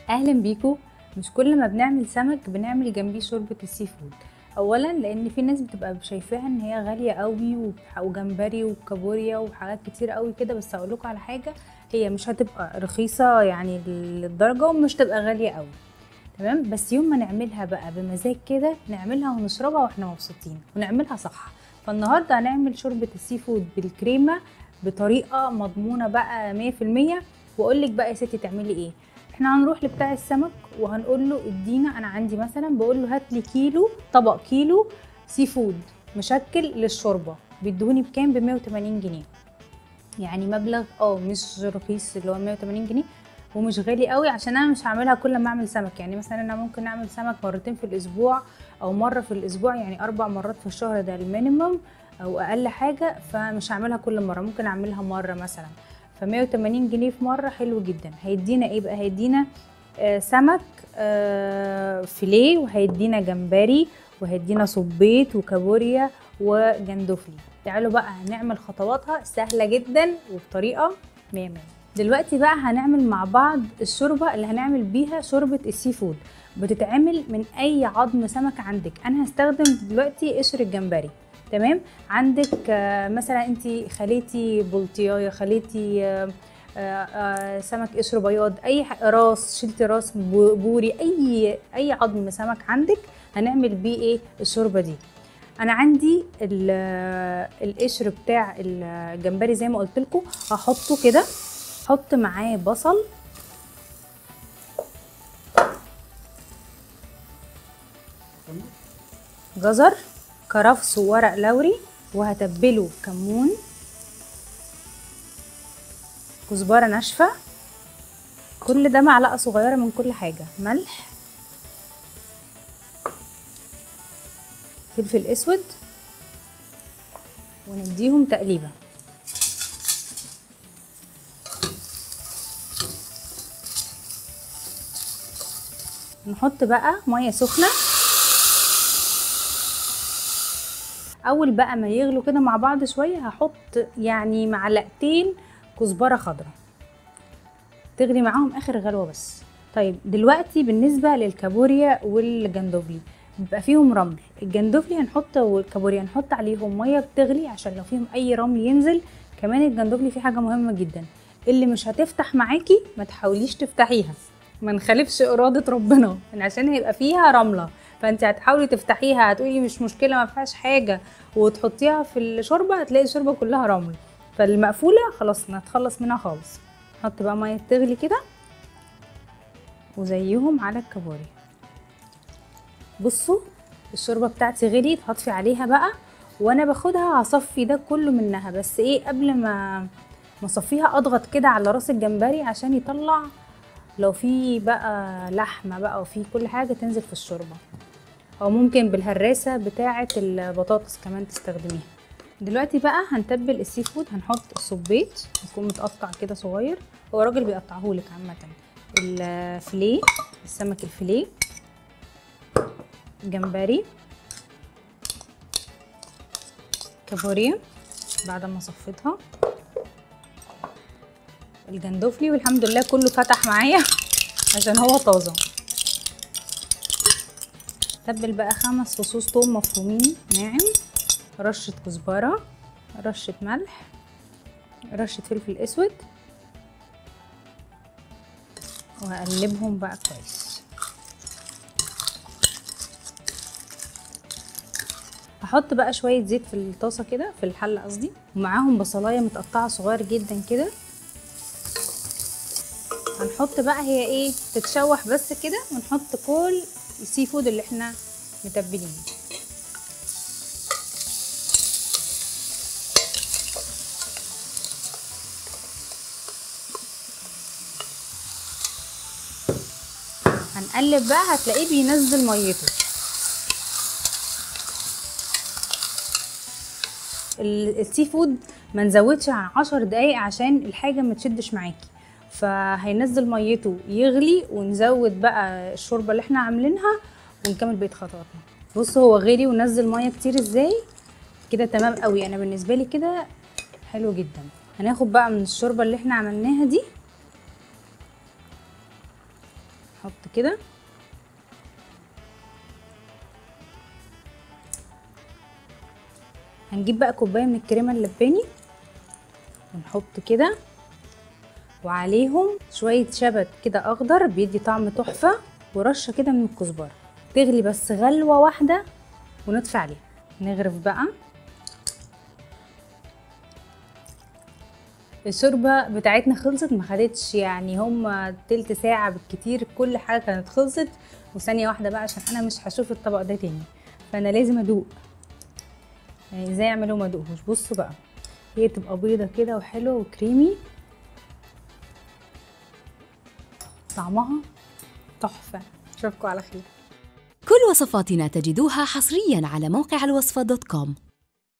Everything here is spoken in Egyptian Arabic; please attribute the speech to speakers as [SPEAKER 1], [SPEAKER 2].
[SPEAKER 1] اهلا بيكم مش كل ما بنعمل سمك بنعمل جنبيه شوربه السي فود اولا لان في ناس بتبقى شايفاها ان هي غاليه قوي وبح- وجمبري وكابوريا وحاجات كتير قوي كده بس اقول لكم على حاجه هي مش هتبقى رخيصه يعني للدرجه ومش تبقى غاليه قوي تمام بس يوم ما نعملها بقى بمزاج كده نعملها ونشربها واحنا مبسوطين ونعملها صح فالنهارده هنعمل شوربه السي فود بالكريمه بطريقه مضمونه بقى 100% واقول لك بقى يا ستي تعملي ايه احنا هنروح لبتاع السمك وهنقول له ادينا انا عندي مثلا بقول له هات لي كيلو طبق كيلو سي فود مشكل للشوربه بيدوني بكام ب 180 جنيه يعني مبلغ اه مش رخيص اللي هو 180 جنيه ومش غالي قوي عشان انا مش هعملها كل ما اعمل سمك يعني مثلا انا ممكن اعمل سمك مرتين في الاسبوع او مره في الاسبوع يعني اربع مرات في الشهر ده المينيمم او اقل حاجه فمش هعملها كل مره ممكن اعملها مره مثلا ف 180 جنيه في مره حلو جدا هيدينا ايه بقى هيدينا آه سمك آه فيليه وهيدينا جمبري وهيدينا صبيط وكابوريا وجندفلي تعالوا بقى هنعمل خطواتها سهله جدا وبطريقه 100 100 دلوقتي بقى هنعمل مع بعض الشوربه اللي هنعمل بيها شوربه السي فود بتتعمل من اي عظم سمك عندك انا هستخدم دلوقتي قشر الجمبري تمام عندك آه، مثلا انت خليتي بلطيايه خليتي آه، آه، آه، سمك قشر بياض اي ح- راس شلتي راس بو- بوري اي اي عظم سمك عندك هنعمل بيه ايه الشوربه دي انا عندي ال- القشر بتاع الجمبري زي ما قلت لكم هحطه كده احط معاه بصل جزر كرفس وورق لوري وهتبله كمون كزبره ناشفه كل ده معلقه صغيره من كل حاجه ملح فلفل اسود ونديهم تقليبه نحط بقى ميه سخنه اول بقى ما يغلوا كده مع بعض شويه هحط يعني معلقتين كزبره خضراء تغلي معاهم اخر غلوه بس طيب دلوقتي بالنسبه للكابوريا والجندوفلي بيبقى فيهم رمل الجندوفلي هنحط والكابوريا هنحط عليهم ميه بتغلي عشان لو فيهم اي رمل ينزل كمان الجندوفلي فيه حاجه مهمه جدا اللي مش هتفتح معاكي ما تحاوليش تفتحيها ما نخالفش اراده ربنا عشان هيبقى فيها رمله فانت هتحاولي تفتحيها هتقولي مش مشكله ما فيهاش حاجه وتحطيها في الشوربه هتلاقي الشوربه كلها رمل فالمقفوله خلاص نتخلص منها خالص نحط بقى ميه تغلي كده وزيهم على الكابوريا بصوا الشوربه بتاعتي غليت هطفي عليها بقى وانا باخدها هصفي ده كله منها بس ايه قبل ما ما اصفيها اضغط كده على راس الجمبري عشان يطلع لو في بقى لحمه بقى وفي كل حاجه تنزل في الشوربه او ممكن بالهراسه بتاعه البطاطس كمان تستخدميها دلوقتي بقى هنتبل السي فود هنحط الصبيط يكون متقطع كده صغير هو راجل بيقطعهولك عامه الفيليه السمك الفيليه جمبري كابوريا بعد ما صفيتها الجندوفلي والحمد لله كله فتح معايا عشان هو طازه تبل بقى خمس فصوص توم مفرومين ناعم رشة كزبرة رشة ملح رشة فلفل اسود وهقلبهم بقى كويس هحط بقى شوية زيت في الطاسة كده في الحلة قصدي ومعاهم بصلاية متقطعة صغير جدا كده هنحط بقى هي ايه تتشوح بس كده ونحط كل السي فود اللي احنا متبلينه هنقلب بقى هتلاقيه بينزل ميته ال- السي فود ما نزودش عن عشر دقايق عشان الحاجه ما تشدش معاكي فهينزل ميته يغلي ونزود بقى الشوربه اللي احنا عاملينها ونكمل بقيه خطواتنا بصوا هو غلي ونزل ميه كتير ازاي كده تمام قوي انا بالنسبه لي كده حلو جدا هناخد بقى من الشوربه اللي احنا عملناها دي نحط كده هنجيب بقى كوبايه من الكريمه اللباني ونحط كده وعليهم شويه شبت كده اخضر بيدي طعم تحفه ورشه كده من الكزبره تغلي بس غلوه واحده ونطفي عليها نغرف بقى الشوربه بتاعتنا خلصت ما خدتش يعني هما تلت ساعه بالكتير كل حاجه كانت خلصت وثانيه واحده بقى عشان انا مش هشوف الطبق ده تاني فانا لازم ادوق يعني ازاي اعمله ما ادوقهوش بصوا بقى هي تبقى بيضه كده وحلوه وكريمي طعمها تحفه اشوفكم على خير
[SPEAKER 2] كل وصفاتنا تجدوها حصريا على موقع الوصفة دوت كوم